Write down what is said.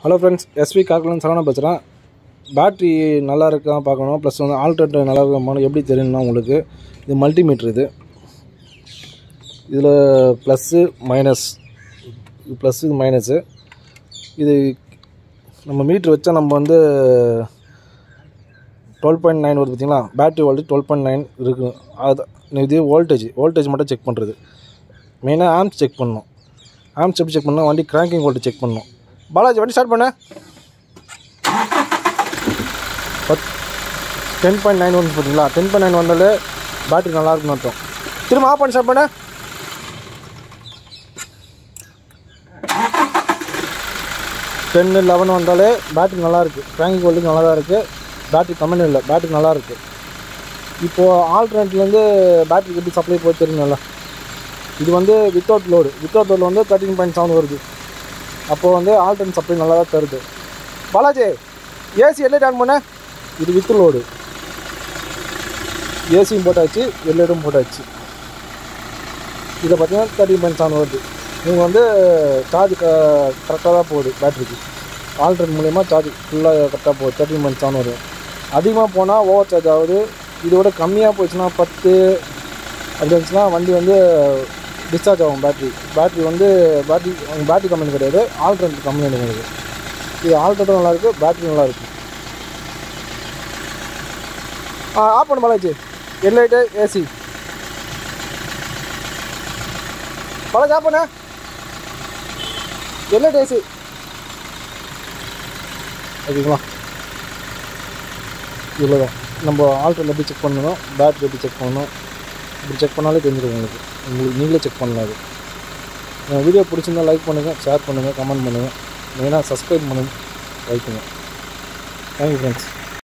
hello friends SV கார்குலன் சரவணா பேசுகிறேன் battery நல்லா இருக்கா பார்க்கணும் ப்ளஸ் வந்து ஆல்ட்ரேட்டர் நல்லா இருக்காமல் எப்படி தெரியணும்னா உங்களுக்கு இது மல்டிமீட்ரு இது இதில் ப்ளஸ்ஸு மைனஸ் இது ப்ளஸ் இது மைனஸு இது நம்ம மீட்ரு வச்சா நம்ம வந்து டுவெல் பாயிண்ட் நைன் வருது பார்த்தீங்களா battery voltage twelve point nine இருக்குது அது இது வோல்டேஜ் வோல்டேஜ் மட்டும் செக் பண்ணுறது மெயினாக ஆம்ஸ் செக் பண்ணணும் ஆம்ஸ் எப்படி செக் பண்ணணும் வண்டி கிராங்கிங் வோல்டேஜ் செக் பண்ணணும் பாலாஜி வண்டி ஸ்டார்ட் பண்ண பத் டென் பாயிண்ட் நைன் வந்து பார்த்தீங்களா டென் பாயிண்ட் நைன் வந்தாலே பேட்ரி நல்லா இருக்குன்னு அர்த்தம் திரும்ப ஆஃப் பண்ணி ஸ்டார்ட் பண்ண டென்னு லெவன் வந்தாலே பேட்ரி நல்லா இருக்குது கிராங்கிங் வோல்டேஜ் நல்லா தான் இருக்குது பேட்ரி கம்மி இல்லை பேட்ரி நல்லா இருக்குது இப்போது ஆல்டர்னேட்லேருந்து பேட்டரிக்கு எப்படி சப்ளை போய் தெரியுங்களா இது வந்து வித்தவுட் லோடு வித்தவுட் லோடு வந்து தேர்ட்டின் பாயிண்ட் செவன் வருது அப்போது வந்து ஆல்டர்ன் சப்ளை நல்லா தான் தருது பாலாஜி ஏசி எல்லைட் ஆன் பண்ண இது வித் லோடு ஏசியும் போட்டாச்சு எல்லைடும் போட்டாச்சு இதில் பார்த்தீங்கன்னா தேர்ட்டின் பாயிண்ட் செவன் வருது இவங்க வந்து சார்ஜ் க கரெக்டாக தான் போகுது பேட்டரிக்கு ஆல்டர்ன் மூலயமா சார்ஜ் ஃபுல்லாக கரெக்டாக போகுது தேர்ட்டின் பாயிண்ட் செவன் வரும் அதிகமாக போனால் ஓவர் சார்ஜ் ஆகுது இதோட கம்மியாக போச்சுன்னா பத்து அப்படி இருந்துச்சுன்னா வண்டி வந்து டிஸ்சார்ஜ் ஆகும் பேட்ரி பேட்ரி வந்து பேட்ரி பேட்ரி கம்பெனி கிடையாது ஆல்ட்ரேட் கம்பெனி கிடையாது இது ஆல்ட்ரேட்டும் நல்லாயிருக்கு பேட்ரி நல்லாயிருக்கு ஆ ஆஃப் பண்ணு Balaji headlight AC Balaji off பண்ண ஹெட்லைட் ஏசி ஓகேங்களா இவ்வளோ தான் நம்ம ஆல்ட்ரேட் எப்படி செக் பண்ணணும் பேட்ரி எப்படி செக் பண்ணணும் இப்படி செக் பண்ணாலே தெரிஞ்சிடும் உங்களுக்கு உங்களுக்கு நீங்களே செக் பண்ணலாம் அது வீடியோ பிடிச்சிருந்தா லைக் பண்ணுங்கள் ஷேர் பண்ணுங்கள் கமெண்ட் பண்ணுங்கள் மெயினாக சப்ஸ்கிரைப் பண்ணுங்கள் லைக் பண்ணுங்கள் தேங்க்யூ ஃப்ரெண்ட்ஸ்